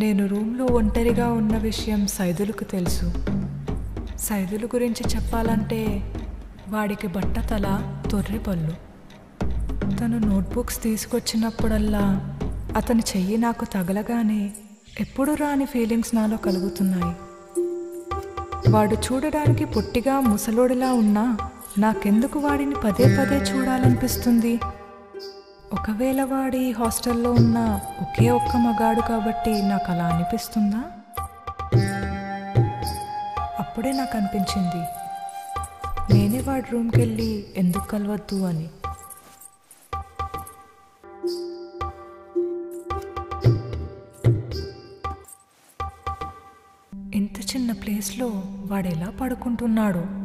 నేను రూమ్లో ఒంటరిగా ఉన్న విషయం సైదులకు తెలుసు సైదుల గురించి చెప్పాలంటే వాడికి బట్టతల తొర్రి పళ్ళు తను నోట్బుక్స్ తీసుకొచ్చినప్పుడల్లా అతని చెయ్యి నాకు తగలగానే ఎప్పుడు రాని ఫీలింగ్స్ నాలో కలుగుతున్నాయి వాడు చూడడానికి పొట్టిగా ముసలోడిలా ఉన్నా నాకెందుకు వాడిని పదే పదే చూడాలనిపిస్తుంది ఒకవేళ వాడి ఈ హాస్టల్లో ఉన్న ఒకే ఒక్క మగాడు కాబట్టి నాకు అలా అనిపిస్తుందా అప్పుడే నాకు అనిపించింది నేనే వాడి రూమ్కి వెళ్ళి ఎందుకు కలవద్దు అని ఇంత చిన్న ప్లేస్లో వాడు ఎలా పడుకుంటున్నాడో